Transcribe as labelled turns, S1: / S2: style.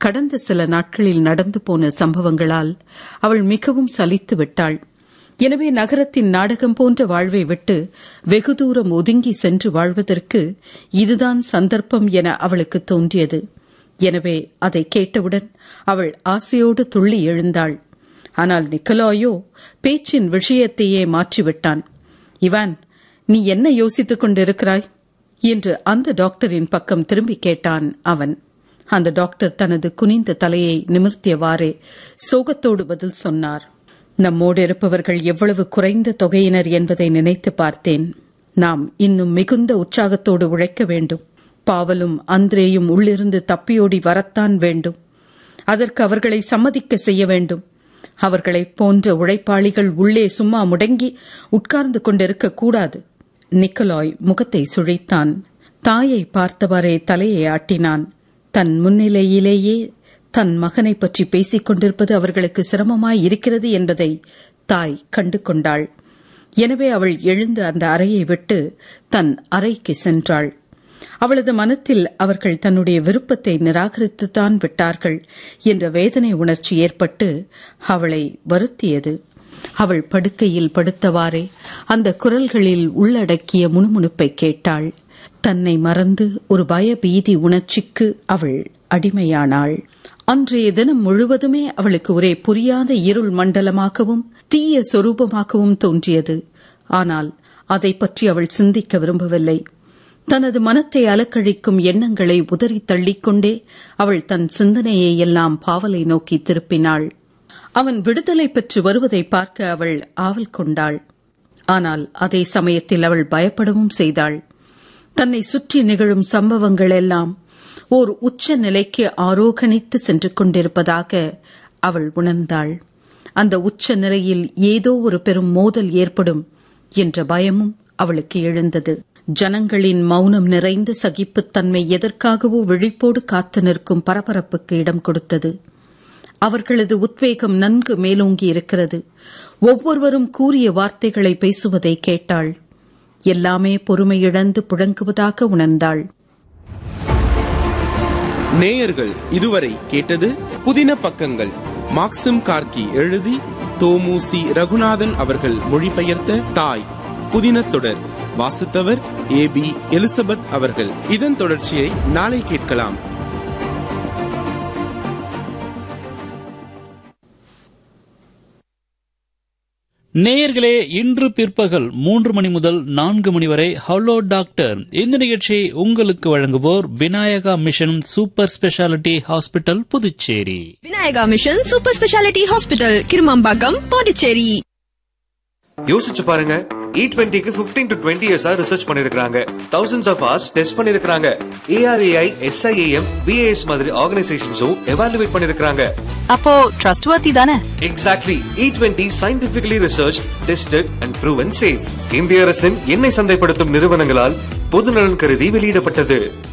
S1: கடந்த சில நாட்களில் நடந்து போன சம்பவங்களால் அவள் மிகவும் சலித்து விட்டாள் எனவே நகரத்தின் நாடகம் போன்ற வாழ்வை விட்டு வெகு தூரம் ஒதுங்கி சென்று வாழ்வதற்கு இதுதான் சந்தர்ப்பம் என அவளுக்கு தோன்றியது எனவே அதை கேட்டவுடன் அவள் ஆசையோடு துள்ளி எழுந்தாள் ஆனால் நிக்கலாயோ பேச்சின் விஷயத்தையே மாற்றிவிட்டான் இவான் நீ என்ன யோசித்துக் கொண்டிருக்கிறாய் என்று அந்த டாக்டரின் பக்கம் திரும்பி கேட்டான் அவன் அந்த டாக்டர் தனது குனிந்த தலையை நிமிர்த்தியவாறே சோகத்தோடு பதில் சொன்னார் நம்மோடு இருப்பவர்கள் எவ்வளவு குறைந்த தொகையினர் என்பதை நினைத்து பார்த்தேன் நாம் இன்னும் மிகுந்த உற்சாகத்தோடு உழைக்க வேண்டும் பாவலும் அந்திரேயும் உள்ளிருந்து தப்பியோடி வரத்தான் வேண்டும் அதற்கு அவர்களை சம்மதிக்க செய்ய வேண்டும் அவர்களைப் போன்ற உழைப்பாளிகள் உள்ளே சும்மா முடங்கி உட்கார்ந்து கொண்டிருக்க கூடாது நிக்கலாய் முகத்தை சுழித்தான் தாயை பார்த்தவாறே தலையை ஆட்டினான் தன் முன்னிலையிலேயே தன் மகனை பற்றி பேசிக் கொண்டிருப்பது அவர்களுக்கு சிரமமாய் இருக்கிறது என்பதை தாய் கண்டு கொண்டாள் எனவே அவள் எழுந்து அந்த அறையை விட்டு தன் அறைக்கு சென்றாள் அவளது மனத்தில் அவர்கள் தன்னுடைய விருப்பத்தை நிராகரித்துத்தான் விட்டார்கள் என்ற வேதனை உணர்ச்சி ஏற்பட்டு அவளை வருத்தியது அவள் படுக்கையில் படுத்தவாறே அந்த குரல்களில் உள்ளடக்கிய முணுமுணுப்பை கேட்டாள் தன்னை மறந்து ஒரு பயபீதி உணர்ச்சிக்கு அவள் அடிமையானாள் அன்றைய தினம் முழுவதுமே அவளுக்கு ஒரே புரியாத இருள் மண்டலமாகவும் தீய சொரூபமாகவும் தோன்றியது ஆனால் அதை பற்றி அவள் சிந்திக்க விரும்பவில்லை தனது மனத்தை அலக்கழிக்கும் எண்ணங்களை உதறி தள்ளிக்கொண்டே அவள் தன் சிந்தனையை எல்லாம் பாவலை நோக்கி திருப்பினாள் அவன் விடுதலை பெற்று வருவதை பார்க்க அவள் ஆவல் கொண்டாள் ஆனால் அதே சமயத்தில் அவள் பயப்படவும் செய்தாள் தன்னை சுற்றி நிகழும் சம்பவங்கள் எல்லாம் ஓர் உச்ச நிலைக்கு ஆரோகணித்து சென்று கொண்டிருப்பதாக அவள் உணர்ந்தாள் அந்த உச்ச நிலையில் ஏதோ ஒரு பெரும் மோதல் ஏற்படும் என்ற பயமும் அவளுக்கு எழுந்தது ஜனங்களின் மௌனம் நிறைந்த சகிப்புத்தன்மை எதற்காகவோ விழிப்போடு காத்து நிற்கும் பரபரப்புக்கு இடம் கொடுத்தது அவர்களது உத்வேகம் நன்கு மேலோங்கி இருக்கிறது ஒவ்வொருவரும் கூறிய வார்த்தைகளை பேசுவதை கேட்டாள் எல்லாமே பொறுமையிழந்து புழங்குவதாக உணர்ந்தாள்
S2: நேயர்கள் இதுவரை கேட்டது புதின பக்கங்கள் மாக்சிம் கார்கி எழுதி தோமுசி ரகுநாதன் அவர்கள் மொழிபெயர்த்த தாய் புதின தொடர் வாசித்தவர் ஏ பி எலிசபெத் அவர்கள் இதன் தொடர்ச்சியை நாளை கேட்கலாம்
S3: நேயர்களே இன்று பிற்பகல் மூன்று மணி முதல் நான்கு மணி வரை ஹலோ டாக்டர் இந்த நிகழ்ச்சியை உங்களுக்கு வழங்குவோர் Vinayaka mission super speciality hospital Puducherry
S4: Vinayaka mission super speciality hospital Kirumampakkam Pondicherry
S5: யோசிச்சு பாருங்க இ டுவெண்ட்டிக்கு பிப்டீன் டு டுவெண்ட்டி இயர்ஸா ரிசர்ச் பண்ணிருக்காங்க தௌசண்ட்ஸ் ஆஃப் ஹவர்ஸ் டெஸ்ட் பண்ணிருக்காங்க ஏஆர்ஏஐ எஸ்ஐஏஎம் பிஏஎஸ் மாதிரி ஆர்கனைசேஷன்ஸும் எவாலுவேட் பண்ணிருக்காங்க
S6: அப்போ ட்ரஸ்ட் வர்த்தி தானே
S5: exactly E twenty scientifically research tested and proven safe இந்திய அரசின் எண்ணெய் சந்தைப்படுத்தும் நிறுவனங்களால் பொதுநலன் கருதி வெளியிடப்பட்டது